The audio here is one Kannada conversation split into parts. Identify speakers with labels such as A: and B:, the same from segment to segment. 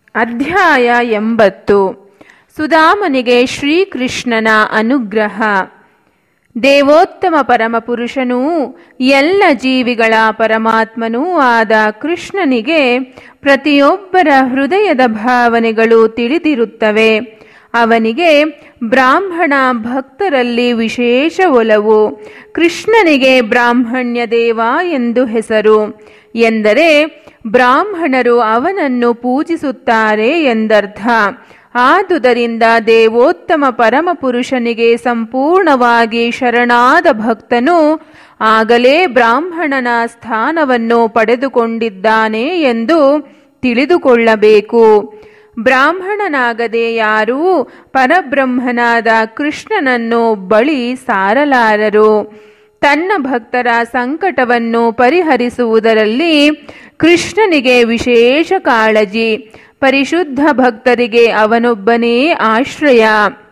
A: ಅಧ್ಯಾಯ ಎಂಬತ್ತು ಸುಧಾಮನಿಗೆ ಶ್ರೀಕೃಷ್ಣನ ಅನುಗ್ರಹ ದೇವೋತ್ತಮ ಪರಮಪುರುಷನೂ ಎಲ್ಲ ಜೀವಿಗಳ ಪರಮಾತ್ಮನೂ ಆದ ಕೃಷ್ಣನಿಗೆ ಪ್ರತಿಯೊಬ್ಬರ ಹೃದಯದ ಭಾವನೆಗಳು ತಿಳಿದಿರುತ್ತವೆ ಅವನಿಗೆ ಬ್ರಾಹ್ಮಣ ಭಕ್ತರಲ್ಲಿ ವಿಶೇಷ ಒಲವು ಕೃಷ್ಣನಿಗೆ ಬ್ರಾಹ್ಮಣ್ಯ ದೇವ ಎಂದು ಹೆಸರು ಎಂದರೆ ಬ್ರಾಹ್ಮಣರು ಅವನನ್ನು ಪೂಜಿಸುತ್ತಾರೆ ಎಂದರ್ಥ ಆದುದರಿಂದ ದೇವೋತ್ತಮ ಪರಮಪುರುಷನಿಗೆ ಸಂಪೂರ್ಣವಾಗಿ ಶರಣಾದ ಭಕ್ತನು ಆಗಲೇ ಬ್ರಾಹ್ಮಣನ ಸ್ಥಾನವನ್ನು ಪಡೆದುಕೊಂಡಿದ್ದಾನೆ ಎಂದು ತಿಳಿದುಕೊಳ್ಳಬೇಕು ಬ್ರಾಹ್ಮಣನಾಗದೆ ಯಾರೂ ಪರಬ್ರಹ್ಮನಾದ ಕೃಷ್ಣನನ್ನು ಬಳಿ ಸಾರಲಾರರು ತನ್ನ ಭಕ್ತರ ಸಂಕಟವನ್ನು ಪರಿಹರಿಸುವುದರಲ್ಲಿ ಕೃಷ್ಣನಿಗೆ ವಿಶೇಷ ಕಾಳಜಿ ಪರಿಶುದ್ಧ ಭಕ್ತರಿಗೆ ಅವನೊಬ್ಬನೇ ಆಶ್ರಯ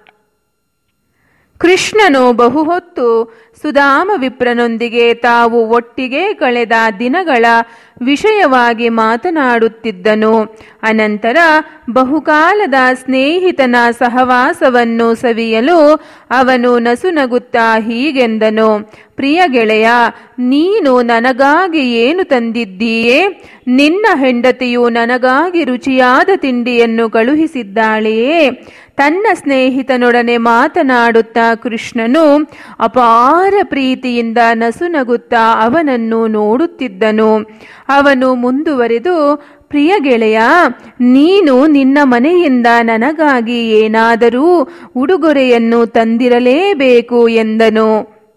A: ಕೃಷ್ಣನು ಬಹುಹೊತ್ತು ಸುಧಾಮ ವಿಪ್ರನೊಂದಿಗೆ ತಾವು ಒಟ್ಟಿಗೆ ಕಳೆದ ದಿನಗಳ ವಿಷಯವಾಗಿ ಮಾತನಾಡುತ್ತಿದ್ದನು ಅನಂತರ ಬಹುಕಾಲದ ಸ್ನೇಹಿತನ ಸಹವಾಸವನ್ನು ಸವಿಯಲು ಅವನು ನಸುನಗುತ್ತಾ ಹೀಗೆಂದನು ಪ್ರಿಯ ಗೆಳೆಯ ನೀನು ನನಗಾಗಿ ಏನು ತಂದಿದ್ದೀಯೇ ನಿನ್ನ ಹೆಂಡತಿಯು ನನಗಾಗಿ ರುಚಿಯಾದ ತಿಂಡಿಯನ್ನು ಕಳುಹಿಸಿದ್ದಾಳೆಯೇ ತನ್ನ ಸ್ನೇಹಿತನೊಡನೆ ಮಾತನಾಡುತ್ತಾ ಕೃಷ್ಣನು ಅಪಾರ ಪ್ರೀತಿಯಿಂದ ನಸುನಗುತ್ತಾ ಅವನನ್ನು ನೋಡುತ್ತಿದ್ದನು ಅವನು ಮುಂದುವರೆದು ಪ್ರಿಯ ಗೆಳೆಯ ನೀನು ನಿನ್ನ ಮನೆಯಿಂದ ನನಗಾಗಿ ಏನಾದರೂ ಉಡುಗೊರೆಯನ್ನು ತಂದಿರಲೇಬೇಕು ಎಂದನು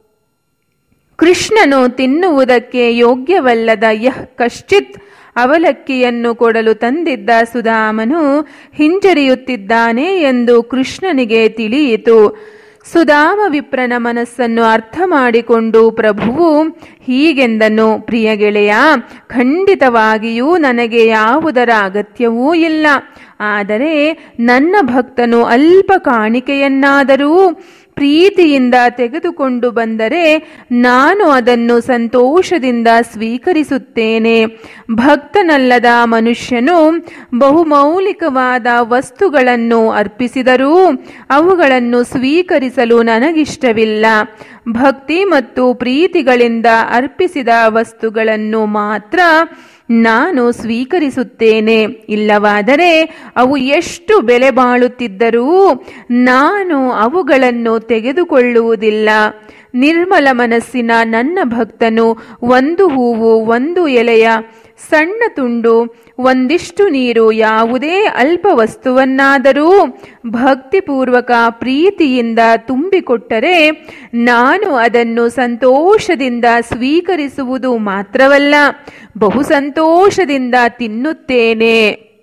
A: ಕೃಷ್ಣನು ತಿನ್ನುವುದಕ್ಕೆ ಯೋಗ್ಯವಲ್ಲದ ಯಹ್ ಕಶ್ಚಿತ್ ಅವಲಕ್ಕಿಯನ್ನು ಕೊಡಲು ತಂದಿದ್ದ ಸುಧಾಮನು ಹಿಂಜರಿಯುತ್ತಿದ್ದಾನೆ ಎಂದು ಕೃಷ್ಣನಿಗೆ ತಿಳಿಯಿತು ಸುಧಾಮ ವಿಪ್ರನ ಮನಸ್ಸನ್ನು ಅರ್ಥ ಮಾಡಿಕೊಂಡು ಪ್ರಭುವು ಹೀಗೆಂದನು ಪ್ರಿಯ ಗೆಳೆಯ ಖಂಡಿತವಾಗಿಯೂ ನನಗೆ ಯಾವುದರ ಅಗತ್ಯವೂ ಇಲ್ಲ ಆದರೆ ನನ್ನ ಭಕ್ತನು ಅಲ್ಪ ಕಾಣಿಕೆಯನ್ನಾದರೂ ಪ್ರೀತಿಯಿಂದ ತೆಗೆದುಕೊಂಡು ಬಂದರೆ ನಾನು ಅದನ್ನು ಸಂತೋಷದಿಂದ ಸ್ವೀಕರಿಸುತ್ತೇನೆ ಭಕ್ತನಲ್ಲದ ಮನುಷ್ಯನು ಬಹುಮೌಲಿಕವಾದ ವಸ್ತುಗಳನ್ನು ಅರ್ಪಿಸಿದರೂ ಅವುಗಳನ್ನು ಸ್ವೀಕರಿಸಲು ನನಗಿಷ್ಟವಿಲ್ಲ ಭಕ್ತಿ ಮತ್ತು ಪ್ರೀತಿಗಳಿಂದ ಅರ್ಪಿಸಿದ ವಸ್ತುಗಳನ್ನು ಮಾತ್ರ ನಾನು ಸ್ವೀಕರಿಸುತ್ತೇನೆ ಇಲ್ಲವಾದರೆ ಅವು ಎಷ್ಟು ಬೆಲೆ ಬಾಳುತ್ತಿದ್ದರೂ ನಾನು ಅವುಗಳನ್ನು ತೆಗೆದುಕೊಳ್ಳುವುದಿಲ್ಲ ನಿರ್ಮಲ ಮನಸ್ಸಿನ ನನ್ನ ಭಕ್ತನು ಒಂದು ಹೂವು ಒಂದು ಎಲೆಯ ಸಣ್ಣ ತುಂಡು ಒಂದಿಷ್ಟು ನೀರು ಯಾವುದೇ ಅಲ್ಪ ವಸ್ತುವನ್ನಾದರೂ ಭಕ್ತಿಪೂರ್ವಕ ಪ್ರೀತಿಯಿಂದ ತುಂಬಿಕೊಟ್ಟರೆ ನಾನು ಅದನ್ನು ಸಂತೋಷದಿಂದ ಸ್ವೀಕರಿಸುವುದು ಮಾತ್ರವಲ್ಲ ಬಹು ಸಂತೋಷದಿಂದ ತಿನ್ನುತ್ತೇನೆ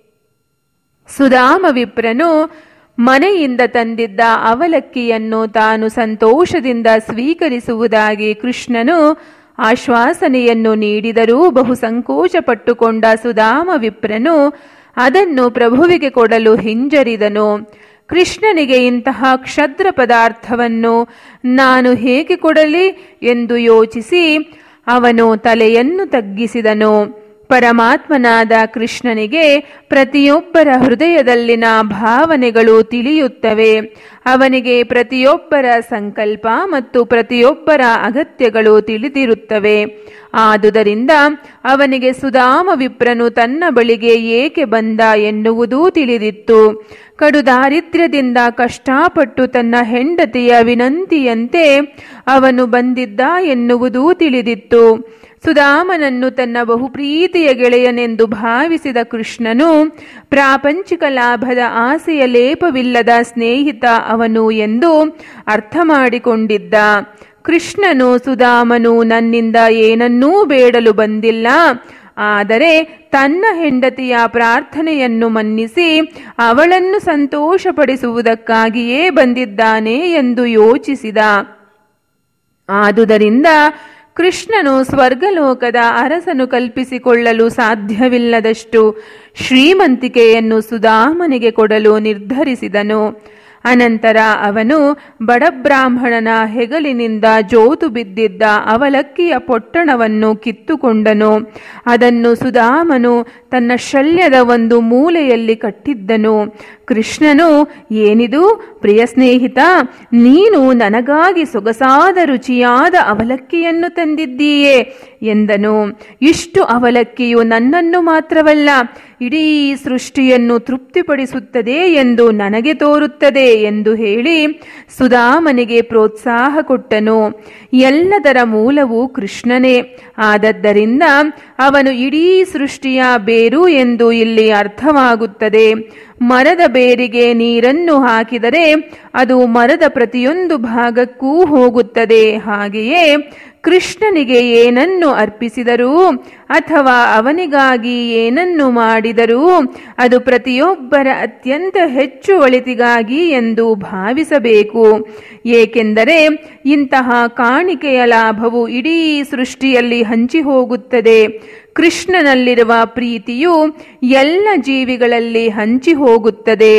A: ಸುಧಾಮ ವಿಪ್ರನು ಮನೆಯಿಂದ ತಂದಿದ್ದ ಅವಲಕ್ಕಿಯನ್ನು ತಾನು ಸಂತೋಷದಿಂದ ಸ್ವೀಕರಿಸುವುದಾಗಿ ಕೃಷ್ಣನು ಆಶ್ವಾಸನೆಯನ್ನು ನೀಡಿದರೂ ಬಹು ಸಂಕೋಚ ಪಟ್ಟುಕೊಂಡ ಸುಧಾಮ ವಿಪ್ರನು ಅದನ್ನು ಪ್ರಭುವಿಗೆ ಕೊಡಲು ಹಿಂಜರಿದನು ಕೃಷ್ಣನಿಗೆ ಇಂತಹ ಕ್ಷದ್ರ ಪದಾರ್ಥವನ್ನು ನಾನು ಹೇಗೆ ಕೊಡಲಿ ಎಂದು ಯೋಚಿಸಿ ಅವನು ತಲೆಯನ್ನು ತಗ್ಗಿಸಿದನು ಪರಮಾತ್ಮನಾದ ಕೃಷ್ಣನಿಗೆ ಪ್ರತಿಯೊಬ್ಬರ ಹೃದಯದಲ್ಲಿನ ಭಾವನೆಗಳು ತಿಳಿಯುತ್ತವೆ ಅವನಿಗೆ ಪ್ರತಿಯೊಬ್ಬರ ಸಂಕಲ್ಪ ಮತ್ತು ಪ್ರತಿಯೊಬ್ಬರ ಅಗತ್ಯಗಳು ತಿಳಿದಿರುತ್ತವೆ ಆದುದರಿಂದ ಅವನಿಗೆ ಸುಧಾಮ ವಿಪ್ರನು ತನ್ನ ಬಳಿಗೆ ಏಕೆ ಬಂದ ಎನ್ನುವುದೂ ತಿಳಿದಿತ್ತು ಕಡು ದಾರಿದ್ರ್ಯದಿಂದ ಕಷ್ಟಪಟ್ಟು ತನ್ನ ಹೆಂಡತಿಯ ವಿನಂತಿಯಂತೆ ಅವನು ಬಂದಿದ್ದ ಎನ್ನುವುದೂ ತಿಳಿದಿತ್ತು ಸುಧಾಮನನ್ನು ತನ್ನ ಬಹುಪ್ರೀತಿಯ ಗೆಳೆಯನೆಂದು ಭಾವಿಸಿದ ಕೃಷ್ಣನು ಪ್ರಾಪಂಚಿಕ ಲಾಭದ ಆಸೆಯ ಲೇಪವಿಲ್ಲದ ಸ್ನೇಹಿತ ಅವನು ಎಂದು ಅರ್ಥ ಮಾಡಿಕೊಂಡಿದ್ದ ಕೃಷ್ಣನು ಸುಧಾಮನು ನನ್ನಿಂದ ಏನನ್ನೂ ಬೇಡಲು ಬಂದಿಲ್ಲ ಆದರೆ ತನ್ನ ಹೆಂಡತಿಯ ಪ್ರಾರ್ಥನೆಯನ್ನು ಮನ್ನಿಸಿ ಅವಳನ್ನು ಸಂತೋಷಪಡಿಸುವುದಕ್ಕಾಗಿಯೇ ಬಂದಿದ್ದಾನೆ ಎಂದು ಯೋಚಿಸಿದ ಆದುದರಿಂದ ಕೃಷ್ಣನು ಸ್ವರ್ಗಲೋಕದ ಅರಸನು ಕಲ್ಪಿಸಿಕೊಳ್ಳಲು ಸಾಧ್ಯವಿಲ್ಲದಷ್ಟು ಶ್ರೀಮಂತಿಕೆಯನ್ನು ಸುಧಾಮನಿಗೆ ಕೊಡಲು ನಿರ್ಧರಿಸಿದನು ಅನಂತರ ಅವನು ಬಡಬ್ರಾಹ್ಮಣನ ಹೆಗಲಿನಿಂದ ಜೋತು ಬಿದ್ದಿದ್ದ ಅವಲಕ್ಕಿಯ ಪೊಟ್ಟಣವನ್ನು ಕಿತ್ತುಕೊಂಡನು ಅದನ್ನು ಸುಧಾಮನು ತನ್ನ ಶಲ್ಯದ ಒಂದು ಮೂಲೆಯಲ್ಲಿ ಕಟ್ಟಿದ್ದನು ಕೃಷ್ಣನು ಏನಿದು ಪ್ರಿಯ ಸ್ನೇಹಿತ ನೀನು ನನಗಾಗಿ ಸೊಗಸಾದ ರುಚಿಯಾದ ಅವಲಕ್ಕಿಯನ್ನು ತಂದಿದ್ದೀಯೇ ಎಂದನು ಇಷ್ಟು ಅವಲಕ್ಕಿಯು ನನ್ನನ್ನು ಮಾತ್ರವಲ್ಲ ಇಡೀ ಸೃಷ್ಟಿಯನ್ನು ತೃಪ್ತಿಪಡಿಸುತ್ತದೆ ಎಂದು ನನಗೆ ತೋರುತ್ತದೆ ಎಂದು ಹೇಳಿ ಸುಧಾಮನಿಗೆ ಪ್ರೋತ್ಸಾಹ ಕೊಟ್ಟನು ಎಲ್ಲದರ ಮೂಲವು ಕೃಷ್ಣನೇ ಆದದ್ದರಿಂದ ಅವನು ಇಡೀ ಸೃಷ್ಟಿಯ ಬೇರು ಎಂದು ಇಲ್ಲಿ ಅರ್ಥವಾಗುತ್ತದೆ ಮರದ ಬೇರಿಗೆ ನೀರನ್ನು ಹಾಕಿದರೆ ಅದು ಮರದ ಪ್ರತಿಯೊಂದು ಭಾಗಕ್ಕೂ ಹೋಗುತ್ತದೆ ಹಾಗೆಯೇ ಕೃಷ್ಣನಿಗೆ ಏನನ್ನು ಅರ್ಪಿಸಿದರೂ ಅಥವಾ ಅವನಿಗಾಗಿ ಏನನ್ನು ಮಾಡಿದರೂ ಅದು ಪ್ರತಿಯೊಬ್ಬರ ಅತ್ಯಂತ ಹೆಚ್ಚು ಒಳಿತಿಗಾಗಿ ಎಂದು ಭಾವಿಸಬೇಕು ಏಕೆಂದರೆ ಇಂತಹ ಕಾಣಿಕೆಯ ಲಾಭವು ಇಡೀ ಸೃಷ್ಟಿಯಲ್ಲಿ ಹಂಚಿ ಹೋಗುತ್ತದೆ ಕೃಷ್ಣನಲ್ಲಿರುವ ಪ್ರೀತಿಯು ಎಲ್ಲ ಜೀವಿಗಳಲ್ಲಿ ಹಂಚಿ ಹೋಗುತ್ತದೆ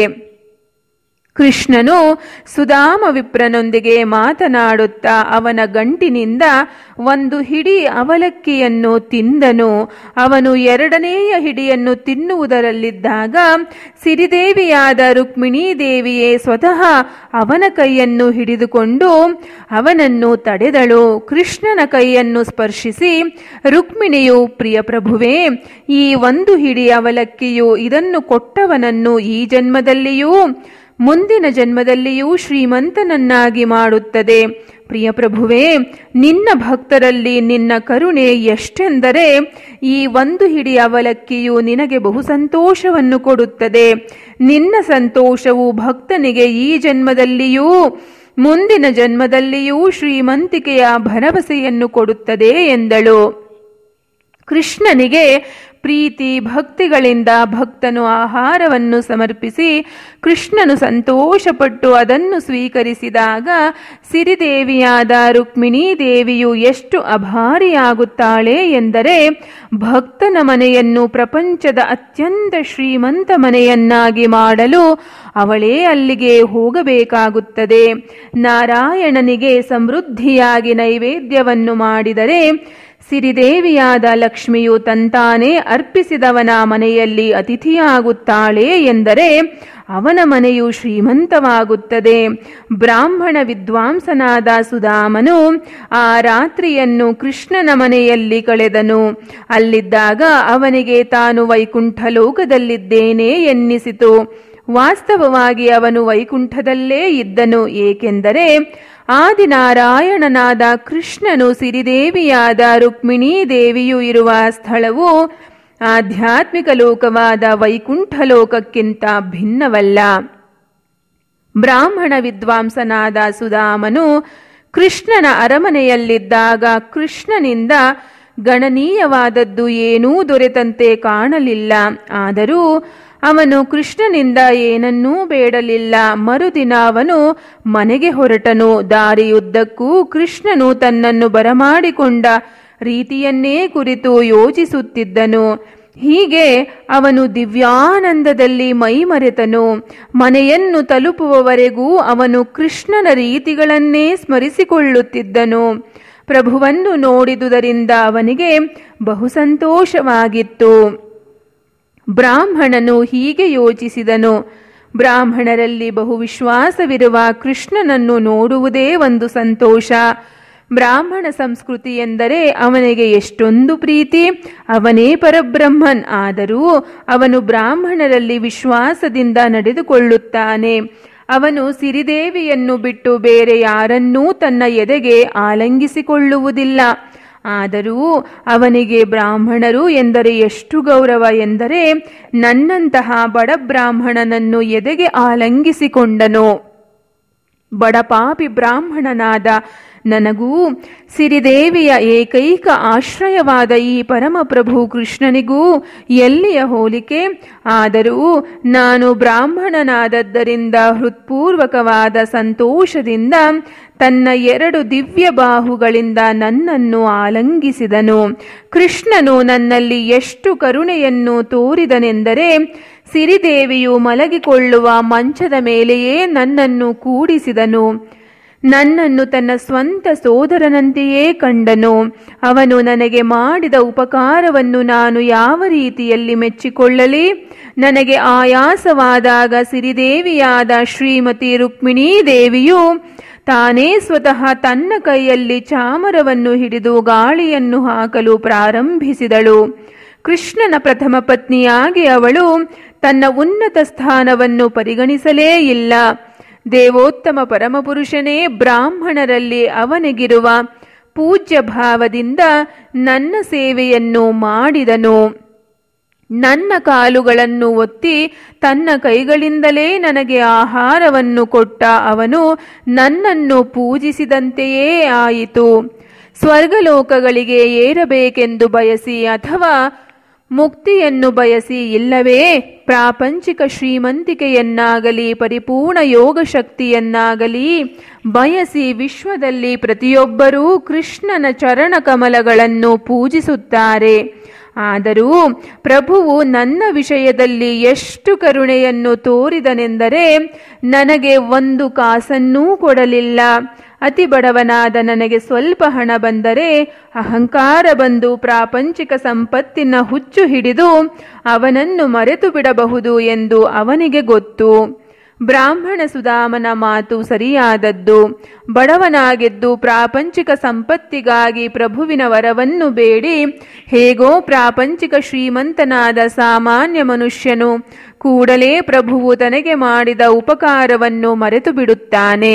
A: ಕೃಷ್ಣನು ಸುಧಾಮ ವಿಪ್ರನೊಂದಿಗೆ ಮಾತನಾಡುತ್ತಾ ಅವನ ಗಂಟಿನಿಂದ ಒಂದು ಹಿಡಿ ಅವಲಕ್ಕಿಯನ್ನು ತಿಂದನು ಅವನು ಎರಡನೆಯ ಹಿಡಿಯನ್ನು ತಿನ್ನುವುದರಲ್ಲಿದ್ದಾಗ ಸಿರಿದೇವಿಯಾದ ರುಕ್ಮಿಣೀ ದೇವಿಯೇ ಸ್ವತಃ ಅವನ ಕೈಯನ್ನು ಹಿಡಿದುಕೊಂಡು ಅವನನ್ನು ತಡೆದಳು ಕೃಷ್ಣನ ಕೈಯನ್ನು ಸ್ಪರ್ಶಿಸಿ ರುಕ್ಮಿಣಿಯು ಪ್ರಿಯ ಪ್ರಭುವೇ ಈ ಒಂದು ಹಿಡಿ ಅವಲಕ್ಕಿಯು ಇದನ್ನು ಕೊಟ್ಟವನನ್ನು ಈ ಜನ್ಮದಲ್ಲಿಯೂ ಮುಂದಿನ ಜನ್ಮದಲ್ಲಿಯೂ ಶ್ರೀಮಂತನನ್ನಾಗಿ ಮಾಡುತ್ತದೆ ಪ್ರಿಯ ಪ್ರಭುವೇ ನಿನ್ನ ಭಕ್ತರಲ್ಲಿ ನಿನ್ನ ಕರುಣೆ ಎಷ್ಟೆಂದರೆ ಈ ಒಂದು ಹಿಡಿ ಅವಲಕ್ಕಿಯು ನಿನಗೆ ಬಹು ಸಂತೋಷವನ್ನು ಕೊಡುತ್ತದೆ ನಿನ್ನ ಸಂತೋಷವು ಭಕ್ತನಿಗೆ ಈ ಜನ್ಮದಲ್ಲಿಯೂ ಮುಂದಿನ ಜನ್ಮದಲ್ಲಿಯೂ ಶ್ರೀಮಂತಿಕೆಯ ಭರವಸೆಯನ್ನು ಕೊಡುತ್ತದೆ ಎಂದಳು ಕೃಷ್ಣನಿಗೆ ಪ್ರೀತಿ ಭಕ್ತಿಗಳಿಂದ ಭಕ್ತನು ಆಹಾರವನ್ನು ಸಮರ್ಪಿಸಿ ಕೃಷ್ಣನು ಸಂತೋಷಪಟ್ಟು ಅದನ್ನು ಸ್ವೀಕರಿಸಿದಾಗ ಸಿರಿದೇವಿಯಾದ ರುಕ್ಮಿಣೀ ದೇವಿಯು ಎಷ್ಟು ಅಭಾರಿಯಾಗುತ್ತಾಳೆ ಎಂದರೆ ಭಕ್ತನ ಮನೆಯನ್ನು ಪ್ರಪಂಚದ ಅತ್ಯಂತ ಶ್ರೀಮಂತ ಮನೆಯನ್ನಾಗಿ ಮಾಡಲು ಅವಳೇ ಅಲ್ಲಿಗೆ ಹೋಗಬೇಕಾಗುತ್ತದೆ ನಾರಾಯಣನಿಗೆ ಸಮೃದ್ಧಿಯಾಗಿ ನೈವೇದ್ಯವನ್ನು ಮಾಡಿದರೆ ಸಿರಿದೇವಿಯಾದ ಲಕ್ಷ್ಮಿಯು ತಂತಾನೇ ಅರ್ಪಿಸಿದವನ ಮನೆಯಲ್ಲಿ ಅತಿಥಿಯಾಗುತ್ತಾಳೆ ಎಂದರೆ ಅವನ ಮನೆಯು ಶ್ರೀಮಂತವಾಗುತ್ತದೆ ಬ್ರಾಹ್ಮಣ ವಿದ್ವಾಂಸನಾದ ಸುಧಾಮನು ಆ ರಾತ್ರಿಯನ್ನು ಕೃಷ್ಣನ ಮನೆಯಲ್ಲಿ ಕಳೆದನು ಅಲ್ಲಿದ್ದಾಗ ಅವನಿಗೆ ತಾನು ವೈಕುಂಠ ಲೋಕದಲ್ಲಿದ್ದೇನೆ ಎನ್ನಿಸಿತು ವಾಸ್ತವವಾಗಿ ಅವನು ವೈಕುಂಠದಲ್ಲೇ ಇದ್ದನು ಏಕೆಂದರೆ ಆದಿನಾರಾಯಣನಾದ ಕೃಷ್ಣನು ಸಿರಿದೇವಿಯಾದ ರುಕ್ಮಿಣೀ ದೇವಿಯು ಇರುವ ಸ್ಥಳವು ಆಧ್ಯಾತ್ಮಿಕ ಲೋಕವಾದ ವೈಕುಂಠ ಲೋಕಕ್ಕಿಂತ ಭಿನ್ನವಲ್ಲ ಬ್ರಾಹ್ಮಣ ವಿದ್ವಾಂಸನಾದ ಸುಧಾಮನು ಕೃಷ್ಣನ ಅರಮನೆಯಲ್ಲಿದ್ದಾಗ ಕೃಷ್ಣನಿಂದ ಗಣನೀಯವಾದದ್ದು ಏನೂ ದೊರೆತಂತೆ ಕಾಣಲಿಲ್ಲ ಆದರೂ ಅವನು ಕೃಷ್ಣನಿಂದ ಏನನ್ನೂ ಬೇಡಲಿಲ್ಲ ಮರುದಿನ ಅವನು ಮನೆಗೆ ಹೊರಟನು ದಾರಿಯುದ್ದಕ್ಕೂ ಕೃಷ್ಣನು ತನ್ನನ್ನು ಬರಮಾಡಿಕೊಂಡ ರೀತಿಯನ್ನೇ ಕುರಿತು ಯೋಚಿಸುತ್ತಿದ್ದನು ಹೀಗೆ ಅವನು ದಿವ್ಯಾನಂದದಲ್ಲಿ ಮೈಮರೆತನು ಮನೆಯನ್ನು ತಲುಪುವವರೆಗೂ ಅವನು ಕೃಷ್ಣನ ರೀತಿಗಳನ್ನೇ ಸ್ಮರಿಸಿಕೊಳ್ಳುತ್ತಿದ್ದನು ಪ್ರಭುವನ್ನು ನೋಡಿದುದರಿಂದ ಅವನಿಗೆ ಬಹು ಸಂತೋಷವಾಗಿತ್ತು ಬ್ರಾಹ್ಮಣನು ಹೀಗೆ ಯೋಚಿಸಿದನು ಬ್ರಾಹ್ಮಣರಲ್ಲಿ ಬಹು ವಿಶ್ವಾಸವಿರುವ ಕೃಷ್ಣನನ್ನು ನೋಡುವುದೇ ಒಂದು ಸಂತೋಷ ಬ್ರಾಹ್ಮಣ ಸಂಸ್ಕೃತಿ ಎಂದರೆ ಅವನಿಗೆ ಎಷ್ಟೊಂದು ಪ್ರೀತಿ ಅವನೇ ಪರಬ್ರಹ್ಮನ್ ಆದರೂ ಅವನು ಬ್ರಾಹ್ಮಣರಲ್ಲಿ ವಿಶ್ವಾಸದಿಂದ ನಡೆದುಕೊಳ್ಳುತ್ತಾನೆ ಅವನು ಸಿರಿದೇವಿಯನ್ನು ಬಿಟ್ಟು ಬೇರೆ ಯಾರನ್ನೂ ತನ್ನ ಎದೆಗೆ ಆಲಂಗಿಸಿಕೊಳ್ಳುವುದಿಲ್ಲ ಆದರೂ ಅವನಿಗೆ ಬ್ರಾಹ್ಮಣರು ಎಂದರೆ ಎಷ್ಟು ಗೌರವ ಎಂದರೆ ನನ್ನಂತಹ ಬಡ ಬ್ರಾಹ್ಮಣನನ್ನು ಎದೆಗೆ ಆಲಂಗಿಸಿಕೊಂಡನು ಬಡಪಾಪಿ ಬ್ರಾಹ್ಮಣನಾದ ನನಗೂ ಸಿರಿದೇವಿಯ ಏಕೈಕ ಆಶ್ರಯವಾದ ಈ ಪರಮಪ್ರಭು ಕೃಷ್ಣನಿಗೂ ಎಲ್ಲಿಯ ಹೋಲಿಕೆ ಆದರೂ ನಾನು ಬ್ರಾಹ್ಮಣನಾದದ್ದರಿಂದ ಹೃತ್ಪೂರ್ವಕವಾದ ಸಂತೋಷದಿಂದ ತನ್ನ ಎರಡು ದಿವ್ಯ ಬಾಹುಗಳಿಂದ ನನ್ನನ್ನು ಆಲಂಗಿಸಿದನು ಕೃಷ್ಣನು ನನ್ನಲ್ಲಿ ಎಷ್ಟು ಕರುಣೆಯನ್ನು ತೋರಿದನೆಂದರೆ ಸಿರಿದೇವಿಯು ಮಲಗಿಕೊಳ್ಳುವ ಮಂಚದ ಮೇಲೆಯೇ ನನ್ನನ್ನು ಕೂಡಿಸಿದನು ನನ್ನನ್ನು ತನ್ನ ಸ್ವಂತ ಸೋದರನಂತೆಯೇ ಕಂಡನು ಅವನು ನನಗೆ ಮಾಡಿದ ಉಪಕಾರವನ್ನು ನಾನು ಯಾವ ರೀತಿಯಲ್ಲಿ ಮೆಚ್ಚಿಕೊಳ್ಳಲಿ ನನಗೆ ಆಯಾಸವಾದಾಗ ಸಿರಿದೇವಿಯಾದ ಶ್ರೀಮತಿ ರುಕ್ಮಿಣೀ ದೇವಿಯು ತಾನೇ ಸ್ವತಃ ತನ್ನ ಕೈಯಲ್ಲಿ ಚಾಮರವನ್ನು ಹಿಡಿದು ಗಾಳಿಯನ್ನು ಹಾಕಲು ಪ್ರಾರಂಭಿಸಿದಳು ಕೃಷ್ಣನ ಪ್ರಥಮ ಪತ್ನಿಯಾಗಿ ಅವಳು ತನ್ನ ಉನ್ನತ ಸ್ಥಾನವನ್ನು ಪರಿಗಣಿಸಲೇ ಇಲ್ಲ ದೇವೋತ್ತಮ ಪರಮಪುರುಷನೇ ಬ್ರಾಹ್ಮಣರಲ್ಲಿ ಅವನಿಗಿರುವ ಪೂಜ್ಯ ಭಾವದಿಂದ ನನ್ನ ಸೇವೆಯನ್ನು ಮಾಡಿದನು ನನ್ನ ಕಾಲುಗಳನ್ನು ಒತ್ತಿ ತನ್ನ ಕೈಗಳಿಂದಲೇ ನನಗೆ ಆಹಾರವನ್ನು ಕೊಟ್ಟ ಅವನು ನನ್ನನ್ನು ಪೂಜಿಸಿದಂತೆಯೇ ಆಯಿತು ಸ್ವರ್ಗಲೋಕಗಳಿಗೆ ಏರಬೇಕೆಂದು ಬಯಸಿ ಅಥವಾ ಮುಕ್ತಿಯನ್ನು ಬಯಸಿ ಇಲ್ಲವೇ ಪ್ರಾಪಂಚಿಕ ಶ್ರೀಮಂತಿಕೆಯನ್ನಾಗಲಿ ಪರಿಪೂರ್ಣ ಯೋಗ ಶಕ್ತಿಯನ್ನಾಗಲಿ ಬಯಸಿ ವಿಶ್ವದಲ್ಲಿ ಪ್ರತಿಯೊಬ್ಬರೂ ಕೃಷ್ಣನ ಚರಣ ಕಮಲಗಳನ್ನು ಪೂಜಿಸುತ್ತಾರೆ ಆದರೂ ಪ್ರಭುವು ನನ್ನ ವಿಷಯದಲ್ಲಿ ಎಷ್ಟು ಕರುಣೆಯನ್ನು ತೋರಿದನೆಂದರೆ ನನಗೆ ಒಂದು ಕಾಸನ್ನೂ ಕೊಡಲಿಲ್ಲ ಅತಿ ಬಡವನಾದ ನನಗೆ ಸ್ವಲ್ಪ ಹಣ ಬಂದರೆ ಅಹಂಕಾರ ಬಂದು ಪ್ರಾಪಂಚಿಕ ಸಂಪತ್ತಿನ ಹುಚ್ಚು ಹಿಡಿದು ಅವನನ್ನು ಮರೆತು ಬಿಡಬಹುದು ಎಂದು ಅವನಿಗೆ ಗೊತ್ತು ಬ್ರಾಹ್ಮಣ ಸುಧಾಮನ ಮಾತು ಸರಿಯಾದದ್ದು ಬಡವನಾಗೆದ್ದು ಪ್ರಾಪಂಚಿಕ ಸಂಪತ್ತಿಗಾಗಿ ಪ್ರಭುವಿನ ವರವನ್ನು ಬೇಡಿ ಹೇಗೋ ಪ್ರಾಪಂಚಿಕ ಶ್ರೀಮಂತನಾದ ಸಾಮಾನ್ಯ ಮನುಷ್ಯನು ಕೂಡಲೇ ಪ್ರಭುವು ತನಗೆ ಮಾಡಿದ ಉಪಕಾರವನ್ನು ಮರೆತು ಬಿಡುತ್ತಾನೆ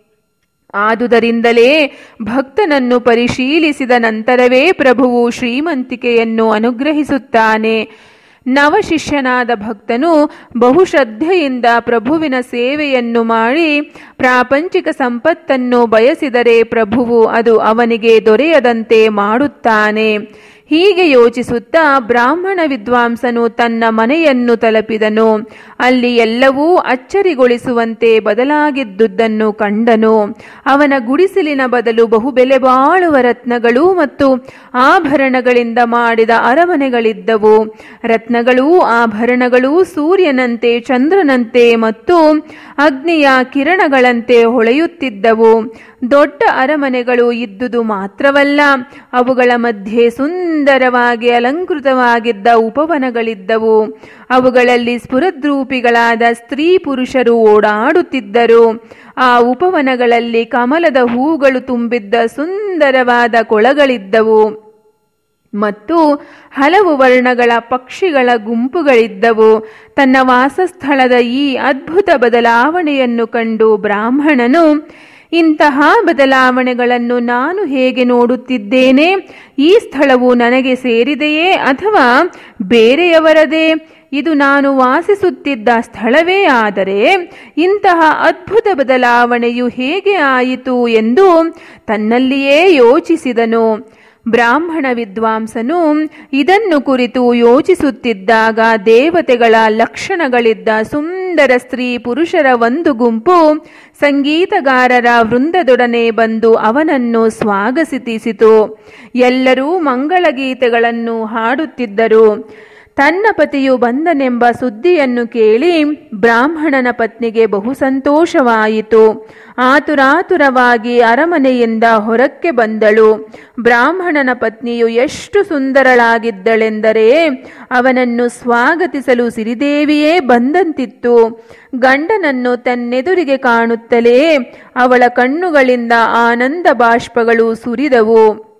A: ಆದುದರಿಂದಲೇ ಭಕ್ತನನ್ನು ಪರಿಶೀಲಿಸಿದ ನಂತರವೇ ಪ್ರಭುವು ಶ್ರೀಮಂತಿಕೆಯನ್ನು ಅನುಗ್ರಹಿಸುತ್ತಾನೆ ನವಶಿಷ್ಯನಾದ ಭಕ್ತನು ಬಹುಶ್ರದ್ಧೆಯಿಂದ ಪ್ರಭುವಿನ ಸೇವೆಯನ್ನು ಮಾಡಿ ಪ್ರಾಪಂಚಿಕ ಸಂಪತ್ತನ್ನು ಬಯಸಿದರೆ ಪ್ರಭುವು ಅದು ಅವನಿಗೆ ದೊರೆಯದಂತೆ ಮಾಡುತ್ತಾನೆ ಹೀಗೆ ಯೋಚಿಸುತ್ತಾ ಬ್ರಾಹ್ಮಣ ವಿದ್ವಾಂಸನು ತನ್ನ ಮನೆಯನ್ನು ತಲುಪಿದನು ಅಲ್ಲಿ ಎಲ್ಲವೂ ಅಚ್ಚರಿಗೊಳಿಸುವಂತೆ ಬದಲಾಗಿದ್ದುದನ್ನು ಕಂಡನು ಅವನ ಗುಡಿಸಲಿನ ಬದಲು ಬಹುಬೆಲೆ ಬಾಳುವ ರತ್ನಗಳು ಮತ್ತು ಆಭರಣಗಳಿಂದ ಮಾಡಿದ ಅರಮನೆಗಳಿದ್ದವು ರತ್ನಗಳೂ ಆಭರಣಗಳೂ ಸೂರ್ಯನಂತೆ ಚಂದ್ರನಂತೆ ಮತ್ತು ಅಗ್ನಿಯ ಕಿರಣಗಳಂತೆ ಹೊಳೆಯುತ್ತಿದ್ದವು ದೊಡ್ಡ ಅರಮನೆಗಳು ಇದ್ದುದು ಮಾತ್ರವಲ್ಲ ಅವುಗಳ ಮಧ್ಯೆ ಸುಂದರವಾಗಿ ಅಲಂಕೃತವಾಗಿದ್ದ ಉಪವನಗಳಿದ್ದವು ಅವುಗಳಲ್ಲಿ ಸ್ಫುರದ್ರೂಪಿಗಳಾದ ಸ್ತ್ರೀ ಪುರುಷರು ಓಡಾಡುತ್ತಿದ್ದರು ಆ ಉಪವನಗಳಲ್ಲಿ ಕಮಲದ ಹೂಗಳು ತುಂಬಿದ್ದ ಸುಂದರವಾದ ಕೊಳಗಳಿದ್ದವು ಮತ್ತು ಹಲವು ವರ್ಣಗಳ ಪಕ್ಷಿಗಳ ಗುಂಪುಗಳಿದ್ದವು ತನ್ನ ವಾಸಸ್ಥಳದ ಈ ಅದ್ಭುತ ಬದಲಾವಣೆಯನ್ನು ಕಂಡು ಬ್ರಾಹ್ಮಣನು ಇಂತಹ ಬದಲಾವಣೆಗಳನ್ನು ನಾನು ಹೇಗೆ ನೋಡುತ್ತಿದ್ದೇನೆ ಈ ಸ್ಥಳವು ನನಗೆ ಸೇರಿದೆಯೇ ಅಥವಾ ಬೇರೆಯವರದೇ ಇದು ನಾನು ವಾಸಿಸುತ್ತಿದ್ದ ಸ್ಥಳವೇ ಆದರೆ ಇಂತಹ ಅದ್ಭುತ ಬದಲಾವಣೆಯು ಹೇಗೆ ಆಯಿತು ಎಂದು ತನ್ನಲ್ಲಿಯೇ ಯೋಚಿಸಿದನು ಬ್ರಾಹ್ಮಣ ವಿದ್ವಾಂಸನು ಇದನ್ನು ಕುರಿತು ಯೋಚಿಸುತ್ತಿದ್ದಾಗ ದೇವತೆಗಳ ಲಕ್ಷಣಗಳಿದ್ದ ಸುಂದರ ಸ್ತ್ರೀ ಪುರುಷರ ಒಂದು ಗುಂಪು ಸಂಗೀತಗಾರರ ವೃಂದದೊಡನೆ ಬಂದು ಅವನನ್ನು ಸ್ವಾಗತಿಸಿತು ಎಲ್ಲರೂ ಮಂಗಳಗೀತೆಗಳನ್ನು ಹಾಡುತ್ತಿದ್ದರು ತನ್ನ ಪತಿಯು ಬಂದನೆಂಬ ಸುದ್ದಿಯನ್ನು ಕೇಳಿ ಬ್ರಾಹ್ಮಣನ ಪತ್ನಿಗೆ ಬಹು ಸಂತೋಷವಾಯಿತು ಆತುರಾತುರವಾಗಿ ಅರಮನೆಯಿಂದ ಹೊರಕ್ಕೆ ಬಂದಳು ಬ್ರಾಹ್ಮಣನ ಪತ್ನಿಯು ಎಷ್ಟು ಸುಂದರಳಾಗಿದ್ದಳೆಂದರೆ ಅವನನ್ನು ಸ್ವಾಗತಿಸಲು ಸಿರಿದೇವಿಯೇ ಬಂದಂತಿತ್ತು ಗಂಡನನ್ನು ತನ್ನೆದುರಿಗೆ ಕಾಣುತ್ತಲೇ ಅವಳ ಕಣ್ಣುಗಳಿಂದ ಆನಂದ ಬಾಷ್ಪಗಳು ಸುರಿದವು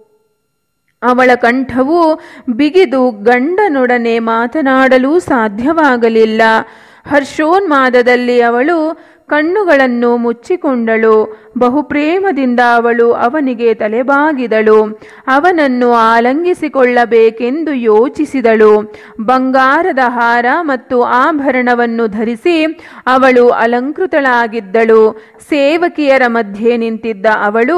A: ಅವಳ ಕಂಠವು ಬಿಗಿದು ಗಂಡನೊಡನೆ ಮಾತನಾಡಲು ಸಾಧ್ಯವಾಗಲಿಲ್ಲ ಹರ್ಷೋನ್ಮಾದದಲ್ಲಿ ಅವಳು ಕಣ್ಣುಗಳನ್ನು ಮುಚ್ಚಿಕೊಂಡಳು ಬಹುಪ್ರೇಮದಿಂದ ಅವಳು ಅವನಿಗೆ ತಲೆಬಾಗಿದಳು ಅವನನ್ನು ಆಲಂಗಿಸಿಕೊಳ್ಳಬೇಕೆಂದು ಯೋಚಿಸಿದಳು ಬಂಗಾರದ ಹಾರ ಮತ್ತು ಆಭರಣವನ್ನು ಧರಿಸಿ ಅವಳು ಅಲಂಕೃತಳಾಗಿದ್ದಳು ಸೇವಕಿಯರ ಮಧ್ಯೆ ನಿಂತಿದ್ದ ಅವಳು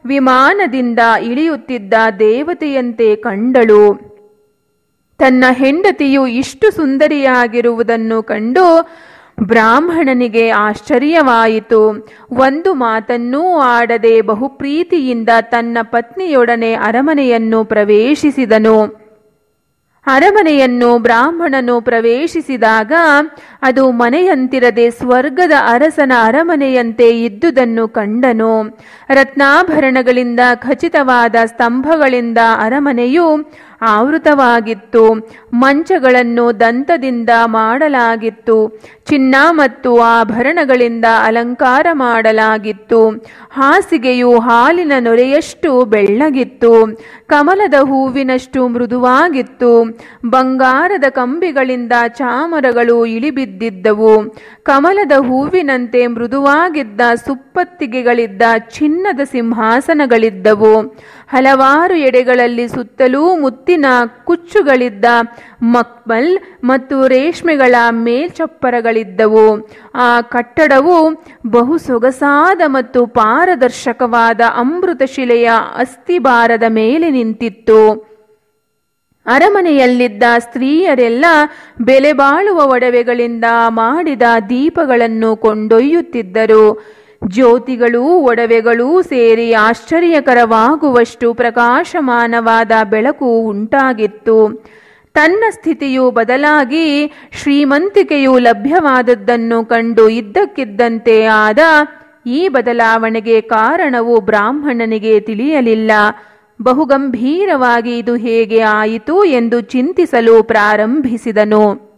A: ವಿಮಾನದಿಂದ ಇಳಿಯುತ್ತಿದ್ದ ದೇವತೆಯಂತೆ ಕಂಡಳು ತನ್ನ ಹೆಂಡತಿಯು ಇಷ್ಟು ಸುಂದರಿಯಾಗಿರುವುದನ್ನು ಕಂಡು ಬ್ರಾಹ್ಮಣನಿಗೆ ಆಶ್ಚರ್ಯವಾಯಿತು ಒಂದು ಮಾತನ್ನೂ ಆಡದೆ ಬಹುಪ್ರೀತಿಯಿಂದ ತನ್ನ ಪತ್ನಿಯೊಡನೆ ಅರಮನೆಯನ್ನು ಪ್ರವೇಶಿಸಿದನು ಅರಮನೆಯನ್ನು ಬ್ರಾಹ್ಮಣನು ಪ್ರವೇಶಿಸಿದಾಗ ಅದು ಮನೆಯಂತಿರದೆ ಸ್ವರ್ಗದ ಅರಸನ ಅರಮನೆಯಂತೆ ಇದ್ದುದನ್ನು ಕಂಡನು ರತ್ನಾಭರಣಗಳಿಂದ ಖಚಿತವಾದ ಸ್ತಂಭಗಳಿಂದ ಅರಮನೆಯು ಆವೃತವಾಗಿತ್ತು ಮಂಚಗಳನ್ನು ದಂತದಿಂದ ಮಾಡಲಾಗಿತ್ತು ಚಿನ್ನ ಮತ್ತು ಆಭರಣಗಳಿಂದ ಅಲಂಕಾರ ಮಾಡಲಾಗಿತ್ತು ಹಾಸಿಗೆಯು ಹಾಲಿನ ನೊರೆಯಷ್ಟು ಬೆಳ್ಳಗಿತ್ತು ಕಮಲದ ಹೂವಿನಷ್ಟು ಮೃದುವಾಗಿತ್ತು ಬಂಗಾರದ ಕಂಬಿಗಳಿಂದ ಚಾಮರಗಳು ಇಳಿಬಿದ್ದಿದ್ದವು ಕಮಲದ ಹೂವಿನಂತೆ ಮೃದುವಾಗಿದ್ದ ಸುಪ್ಪತ್ತಿಗೆಗಳಿದ್ದ ಚಿನ್ನದ ಸಿಂಹಾಸನಗಳಿದ್ದವು ಹಲವಾರು ಎಡೆಗಳಲ್ಲಿ ಸುತ್ತಲೂ ಮುತ್ತಿನ ಕುಚ್ಚುಗಳಿದ್ದ ಮಕ್ಮಲ್ ಮತ್ತು ರೇಷ್ಮೆಗಳ ಮೇಲ್ಚಪ್ಪರಗಳಿದ್ದವು ಆ ಕಟ್ಟಡವು ಬಹು ಸೊಗಸಾದ ಮತ್ತು ಪಾರದರ್ಶಕವಾದ ಅಮೃತ ಶಿಲೆಯ ಅಸ್ಥಿಭಾರದ ಮೇಲೆ ನಿಂತಿತ್ತು ಅರಮನೆಯಲ್ಲಿದ್ದ ಸ್ತ್ರೀಯರೆಲ್ಲ ಬೆಲೆ ಬಾಳುವ ಒಡವೆಗಳಿಂದ ಮಾಡಿದ ದೀಪಗಳನ್ನು ಕೊಂಡೊಯ್ಯುತ್ತಿದ್ದರು ಜ್ಯೋತಿಗಳೂ ಒಡವೆಗಳೂ ಸೇರಿ ಆಶ್ಚರ್ಯಕರವಾಗುವಷ್ಟು ಪ್ರಕಾಶಮಾನವಾದ ಬೆಳಕು ಉಂಟಾಗಿತ್ತು ತನ್ನ ಸ್ಥಿತಿಯು ಬದಲಾಗಿ ಶ್ರೀಮಂತಿಕೆಯು ಲಭ್ಯವಾದದ್ದನ್ನು ಕಂಡು ಇದ್ದಕ್ಕಿದ್ದಂತೆ ಆದ ಈ ಬದಲಾವಣೆಗೆ ಕಾರಣವು ಬ್ರಾಹ್ಮಣನಿಗೆ ತಿಳಿಯಲಿಲ್ಲ ಬಹುಗಂಭೀರವಾಗಿ ಇದು ಹೇಗೆ ಆಯಿತು ಎಂದು ಚಿಂತಿಸಲು ಪ್ರಾರಂಭಿಸಿದನು